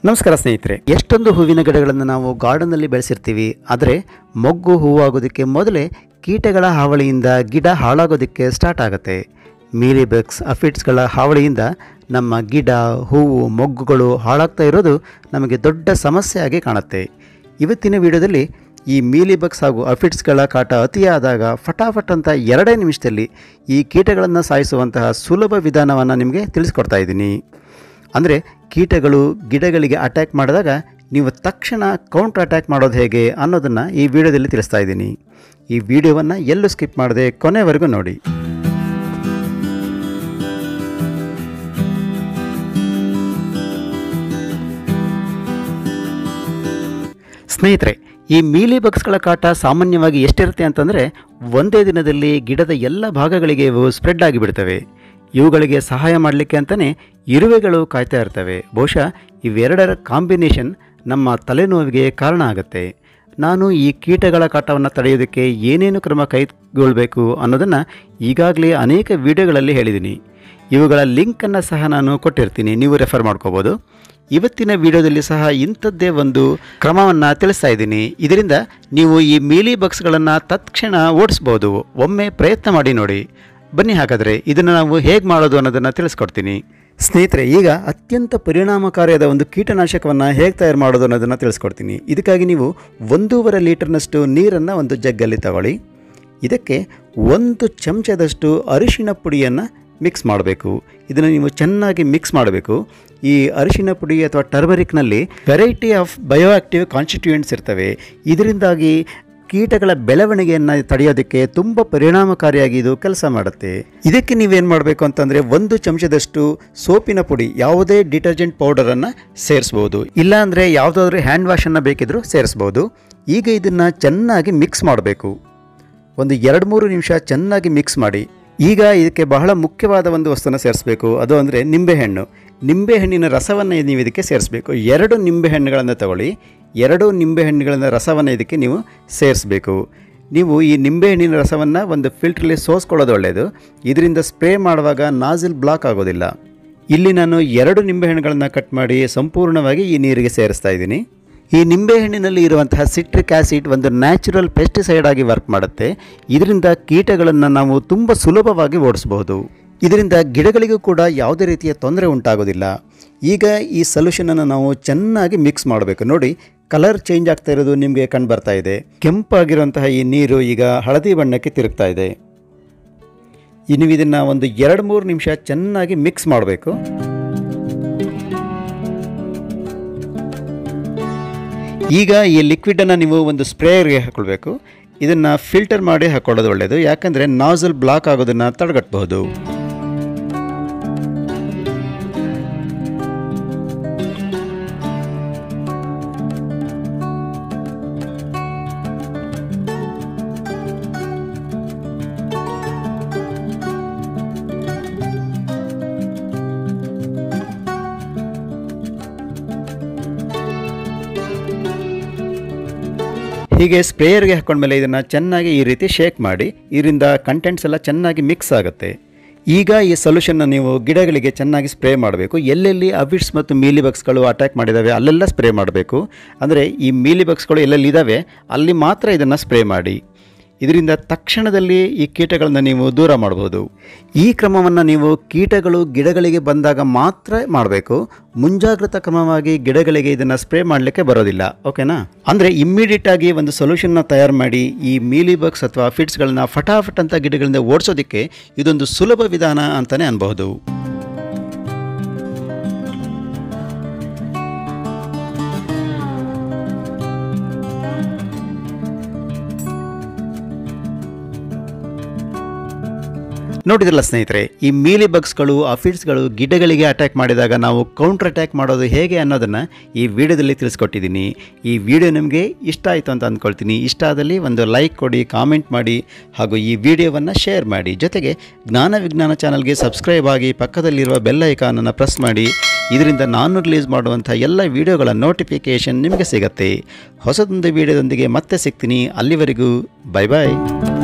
ನಮಸ್ಕಾರ ಸ್ನೇಹಿತರೆ ಎಷ್ಟೊಂದು ಹೂವಿನ ಗಿಡಗಳನ್ನು ನಾವು ಗಾರ್ಡನ್ನಲ್ಲಿ ಬೆಳೆಸಿರ್ತೀವಿ ಆದರೆ ಮೊಗ್ಗು ಹೂವಾಗೋದಕ್ಕೆ ಮೊದಲೇ ಕೀಟಗಳ ಹಾವಳಿಯಿಂದ ಗಿಡ ಹಾಳಾಗೋದಕ್ಕೆ ಸ್ಟಾರ್ಟ್ ಆಗುತ್ತೆ ಮೀಲಿಬಗ್ಸ್ ಅಫಿಡ್ಸ್ಗಳ ಹಾವಳಿಯಿಂದ ನಮ್ಮ ಗಿಡ ಹೂವು ಮೊಗ್ಗುಗಳು ಹಾಳಾಗ್ತಾ ಇರೋದು ನಮಗೆ ದೊಡ್ಡ ಸಮಸ್ಯೆಯಾಗಿ ಕಾಣುತ್ತೆ ಇವತ್ತಿನ ವಿಡಿಯೋದಲ್ಲಿ ಈ ಮೀಲಿಬಗ್ಸ್ ಹಾಗೂ ಅಫಿಡ್ಸ್ಗಳ ಕಾಟ ಅತಿಯಾದಾಗ ಫಟಾಫಟ್ ಅಂತ ಎರಡೇ ನಿಮಿಷದಲ್ಲಿ ಈ ಕೀಟಗಳನ್ನು ಸಾಯಿಸುವಂತಹ ಸುಲಭ ವಿಧಾನವನ್ನು ನಿಮಗೆ ತಿಳಿಸ್ಕೊಡ್ತಾ ಇದ್ದೀನಿ ಅಂದರೆ ಕೀಟಗಳು ಗಿಡಗಳಿಗೆ ಅಟ್ಯಾಕ್ ಮಾಡಿದಾಗ ನೀವು ತಕ್ಷಣ ಕೌಂಟರ್ ಅಟ್ಯಾಕ್ ಮಾಡೋದು ಹೇಗೆ ಅನ್ನೋದನ್ನು ಈ ವಿಡಿಯೋದಲ್ಲಿ ತಿಳಿಸ್ತಾ ಇದ್ದೀನಿ ಈ ವಿಡಿಯೋವನ್ನು ಎಲ್ಲೂ ಸ್ಕಿಪ್ ಮಾಡದೆ ಕೊನೆವರೆಗೂ ನೋಡಿ ಸ್ನೇಹಿತರೆ ಈ ಮೀಲಿ ಬಗ್ಸ್ಗಳ ಕಾಟ ಸಾಮಾನ್ಯವಾಗಿ ಎಷ್ಟಿರುತ್ತೆ ಅಂತಂದರೆ ಒಂದೇ ದಿನದಲ್ಲಿ ಗಿಡದ ಎಲ್ಲ ಭಾಗಗಳಿಗೆ ಇವು ಸ್ಪ್ರೆಡ್ ಆಗಿಬಿಡ್ತವೆ ಇವುಗಳಿಗೆ ಸಹಾಯ ಮಾಡಲಿಕ್ಕೆ ಅಂತಲೇ ಇರುವೆಗಳು ಕಾಯ್ತಾ ಇರ್ತವೆ ಬಹುಶಃ ಇವೆರಡರ ಕಾಂಬಿನೇಷನ್ ನಮ್ಮ ತಲೆನೋವಿಗೆ ಕಾರಣ ಆಗುತ್ತೆ ನಾನು ಈ ಕೀಟಗಳ ಕಾಟವನ್ನು ತಡೆಯೋದಕ್ಕೆ ಏನೇನು ಕ್ರಮ ಕೈಗೊಳ್ಳಬೇಕು ಅನ್ನೋದನ್ನು ಈಗಾಗಲೇ ಅನೇಕ ವಿಡಿಯೋಗಳಲ್ಲಿ ಹೇಳಿದ್ದೀನಿ ಇವುಗಳ ಲಿಂಕನ್ನು ಸಹ ನಾನು ಕೊಟ್ಟಿರ್ತೀನಿ ನೀವು ರೆಫರ್ ಮಾಡ್ಕೋಬೋದು ಇವತ್ತಿನ ವಿಡಿಯೋದಲ್ಲಿ ಸಹ ಇಂಥದ್ದೇ ಒಂದು ಕ್ರಮವನ್ನು ತಿಳಿಸ್ತಾ ಇದ್ದೀನಿ ಇದರಿಂದ ನೀವು ಈ ಮೀಲಿ ಬಗ್ಸ್ಗಳನ್ನು ತತ್ಕ್ಷಣ ಓಡಿಸ್ಬೋದು ಒಮ್ಮೆ ಪ್ರಯತ್ನ ಮಾಡಿ ನೋಡಿ ಬನ್ನಿ ಹಾಗಾದರೆ ಇದನ್ನು ನಾವು ಹೇಗೆ ಮಾಡೋದು ಅನ್ನೋದನ್ನು ತಿಳಿಸ್ಕೊಡ್ತೀನಿ ಸ್ನೇಹಿತರೆ ಈಗ ಅತ್ಯಂತ ಪರಿಣಾಮಕಾರಿಯಾದ ಒಂದು ಕೀಟನಾಶಕವನ್ನು ಹೇಗೆ ತಯಾರು ಮಾಡೋದು ಅನ್ನೋದನ್ನು ತಿಳಿಸ್ಕೊಡ್ತೀನಿ ಇದಕ್ಕಾಗಿ ನೀವು ಒಂದೂವರೆ ಲೀಟರ್ನಷ್ಟು ನೀರನ್ನು ಒಂದು ಜಗ್ಗಲ್ಲಿ ತಗೊಳ್ಳಿ ಇದಕ್ಕೆ ಒಂದು ಚಮಚದಷ್ಟು ಅರಿಶಿಣ ಪುಡಿಯನ್ನು ಮಿಕ್ಸ್ ಮಾಡಬೇಕು ಇದನ್ನು ನೀವು ಚೆನ್ನಾಗಿ ಮಿಕ್ಸ್ ಮಾಡಬೇಕು ಈ ಅರಿಶಿಣ ಪುಡಿ ಅಥವಾ ಟರ್ಮರಿಕ್ನಲ್ಲಿ variety of bio active constituents ಇರ್ತವೆ ಇದರಿಂದಾಗಿ ಕೀಟಗಳ ಬೆಳವಣಿಗೆಯನ್ನು ತಡೆಯೋದಕ್ಕೆ ತುಂಬ ಪರಿಣಾಮಕಾರಿಯಾಗಿ ಇದು ಕೆಲಸ ಮಾಡುತ್ತೆ ಇದಕ್ಕೆ ನೀವೇನು ಮಾಡಬೇಕು ಅಂತಂದರೆ ಒಂದು ಚಮಚದಷ್ಟು ಸೋಪಿನ ಪುಡಿ ಯಾವುದೇ ಡಿಟರ್ಜೆಂಟ್ ಪೌಡರನ್ನು ಸೇರಿಸ್ಬೋದು ಇಲ್ಲಾಂದರೆ ಯಾವುದಾದ್ರೂ ಹ್ಯಾಂಡ್ ವಾಶನ್ನು ಬೇಕಿದ್ರೂ ಸೇರಿಸ್ಬೋದು ಈಗ ಇದನ್ನು ಚೆನ್ನಾಗಿ ಮಿಕ್ಸ್ ಮಾಡಬೇಕು ಒಂದು ಎರಡು ಮೂರು ನಿಮಿಷ ಚೆನ್ನಾಗಿ ಮಿಕ್ಸ್ ಮಾಡಿ ಈಗ ಇದಕ್ಕೆ ಬಹಳ ಮುಖ್ಯವಾದ ಒಂದು ವಸ್ತುನ ಸೇರಿಸಬೇಕು ಅದು ಅಂದರೆ ನಿಂಬೆಹಣ್ಣು ನಿಂಬೆಹಣ್ಣಿನ ರಸವನ್ನು ನೀವು ಇದಕ್ಕೆ ಸೇರಿಸಬೇಕು ಎರಡು ನಿಂಬೆಹಣ್ಣುಗಳನ್ನು ತಗೊಳ್ಳಿ ಎರಡು ನಿಂಬೆಹಣ್ಣುಗಳ ರಸವನ್ನು ಇದಕ್ಕೆ ನೀವು ಸೇರಿಸಬೇಕು ನೀವು ಈ ನಿಂಬೆಹಣ್ಣಿನ ರಸವನ್ನು ಒಂದು ಫಿಲ್ಟ್ರಲ್ಲಿ ಸೋಸ್ಕೊಳ್ಳೋದು ಒಳ್ಳೆಯದು ಇದರಿಂದ ಸ್ಪ್ರೇ ಮಾಡುವಾಗ ನಾಜಿಲ್ ಬ್ಲಾಕ್ ಆಗೋದಿಲ್ಲ ಇಲ್ಲಿ ನಾನು ಎರಡು ನಿಂಬೆಹಣ್ಣುಗಳನ್ನು ಕಟ್ ಮಾಡಿ ಸಂಪೂರ್ಣವಾಗಿ ಈ ನೀರಿಗೆ ಸೇರಿಸ್ತಾ ಇದ್ದೀನಿ ಈ ನಿಂಬೆಹಣ್ಣಿನಲ್ಲಿ ಇರುವಂತಹ ಸಿಟ್ರಿಕ್ ಆ್ಯಸಿಡ್ ಒಂದು ನ್ಯಾಚುರಲ್ ಪೆಸ್ಟಿಸೈಡ್ ಆಗಿ ವರ್ಕ್ ಮಾಡುತ್ತೆ ಇದರಿಂದ ಕೀಟಗಳನ್ನು ನಾವು ತುಂಬ ಸುಲಭವಾಗಿ ಓಡಿಸಬಹುದು ಇದರಿಂದ ಗಿಡಗಳಿಗೂ ಕೂಡ ಯಾವುದೇ ರೀತಿಯ ತೊಂದರೆ ಉಂಟಾಗೋದಿಲ್ಲ ಈಗ ಈ ಸೊಲ್ಯೂಷನನ್ನು ನಾವು ಚೆನ್ನಾಗಿ ಮಿಕ್ಸ್ ಮಾಡಬೇಕು ನೋಡಿ ಕಲರ್ ಚೇಂಜ್ ಆಗ್ತಾ ಇರೋದು ನಿಮಗೆ ಕಂಡು ಬರ್ತಾ ಇದೆ ಕೆಂಪಾಗಿರುವಂತಹ ಈ ನೀರು ಈಗ ಹಳದಿ ಬಣ್ಣಕ್ಕೆ ತಿರುಗ್ತಾ ಇದೆ ಈ ನೀವು ಇದನ್ನು ಒಂದು ಎರಡು ಮೂರು ನಿಮಿಷ ಚೆನ್ನಾಗಿ ಮಿಕ್ಸ್ ಮಾಡಬೇಕು ಈಗ ಈ ಲಿಕ್ವಿಡನ್ನು ನೀವು ಒಂದು ಸ್ಪ್ರೇಯರ್ಗೆ ಹಾಕೊಳ್ಬೇಕು ಇದನ್ನು ಫಿಲ್ಟರ್ ಮಾಡಿ ಹಾಕೊಳ್ಳೋದು ಒಳ್ಳೆಯದು ಯಾಕಂದರೆ ನಾಸಲ್ ಬ್ಲಾಕ್ ಆಗೋದನ್ನು ತಡೆಗಟ್ಟಬಹುದು ಹೀಗೆ ಸ್ಪ್ರೇಯರ್ಗೆ ಹಾಕೊಂಡ್ಮೇಲೆ ಇದನ್ನು ಚೆನ್ನಾಗಿ ಈ ರೀತಿ ಶೇಕ್ ಮಾಡಿ ಇದರಿಂದ ಕಂಟೆಂಟ್ಸ್ ಎಲ್ಲ ಚೆನ್ನಾಗಿ ಮಿಕ್ಸ್ ಆಗುತ್ತೆ ಈಗ ಈ ಸೊಲ್ಯೂಷನ್ನ ನೀವು ಗಿಡಗಳಿಗೆ ಚೆನ್ನಾಗಿ ಸ್ಪ್ರೇ ಮಾಡಬೇಕು ಎಲ್ಲೆಲ್ಲಿ ಅವಿಡ್ಸ್ ಮತ್ತು ಮೀಲಿಬಗ್ಸ್ಗಳು ಅಟ್ಯಾಕ್ ಮಾಡಿದ್ದಾವೆ ಅಲ್ಲೆಲ್ಲ ಸ್ಪ್ರೇ ಮಾಡಬೇಕು ಅಂದರೆ ಈ ಮೀಲಿಬಗ್ಸ್ಗಳು ಎಲ್ಲೆಲ್ಲಿ ಇದ್ದಾವೆ ಅಲ್ಲಿ ಮಾತ್ರ ಇದನ್ನು ಸ್ಪ್ರೇ ಮಾಡಿ ಇದರಿಂದ ತಕ್ಷಣದಲ್ಲಿ ಈ ಕೀಟಗಳನ್ನು ನೀವು ದೂರ ಮಾಡಬಹುದು ಈ ಕ್ರಮವನ್ನು ನೀವು ಕೀಟಗಳು ಗಿಡಗಳಿಗೆ ಬಂದಾಗ ಮಾತ್ರ ಮಾಡಬೇಕು ಮುಂಜಾಗ್ರತಾ ಕ್ರಮವಾಗಿ ಗಿಡಗಳಿಗೆ ಇದನ್ನು ಸ್ಪ್ರೇ ಮಾಡಲಿಕ್ಕೆ ಬರೋದಿಲ್ಲ ಓಕೆನಾ ಅಂದರೆ ಇಮ್ಮಿಡಿಯೇಟ್ ಆಗಿ ಒಂದು ಸೊಲ್ಯೂಷನ್ನ ತಯಾರು ಮಾಡಿ ಈ ಮೀಲಿಬಗ್ಸ್ ಅಥವಾ ಫಿಟ್ಸ್ಗಳನ್ನ ಫಟಾಫಟ್ ಅಂತ ಗಿಡಗಳಿಂದ ಓಡಿಸೋದಕ್ಕೆ ಇದೊಂದು ಸುಲಭ ವಿಧಾನ ಅಂತಲೇ ಅನ್ಬಹುದು ನೋಡಿದ್ರಲ್ಲ ಸ್ನೇಹಿತರೆ ಈ ಮೀಲಿ ಬಗ್ಸ್ಗಳು ಅಫಿಡ್ಸ್ಗಳು ಗಿಡಗಳಿಗೆ ಅಟ್ಯಾಕ್ ಮಾಡಿದಾಗ ನಾವು ಕೌಂಟರ್ ಅಟ್ಯಾಕ್ ಮಾಡೋದು ಹೇಗೆ ಅನ್ನೋದನ್ನು ಈ ವಿಡಿಯೋದಲ್ಲಿ ತಿಳಿಸ್ಕೊಟ್ಟಿದ್ದೀನಿ ಈ ವಿಡಿಯೋ ನಿಮಗೆ ಇಷ್ಟ ಆಯಿತು ಅಂತ ಅಂದ್ಕೊಳ್ತೀನಿ ಇಷ್ಟ ಆದಲ್ಲಿ ಒಂದು ಲೈಕ್ ಕೊಡಿ ಕಾಮೆಂಟ್ ಮಾಡಿ ಹಾಗೂ ಈ ವಿಡಿಯೋವನ್ನು ಶೇರ್ ಮಾಡಿ ಜೊತೆಗೆ ಜ್ಞಾನ ವಿಜ್ಞಾನ ಚಾನಲ್ಗೆ ಸಬ್ಸ್ಕ್ರೈಬ್ ಆಗಿ ಪಕ್ಕದಲ್ಲಿರುವ ಬೆಲ್ ಐಕಾನನ್ನು ಪ್ರೆಸ್ ಮಾಡಿ ಇದರಿಂದ ನಾನು ರಿಲೀಸ್ ಮಾಡುವಂಥ ಎಲ್ಲ ವಿಡಿಯೋಗಳ ನೋಟಿಫಿಕೇಷನ್ ನಿಮಗೆ ಸಿಗತ್ತೆ ಹೊಸದೊಂದು ವಿಡಿಯೋದೊಂದಿಗೆ ಮತ್ತೆ ಸಿಗ್ತೀನಿ ಅಲ್ಲಿವರೆಗೂ ಬೈ ಬಾಯ್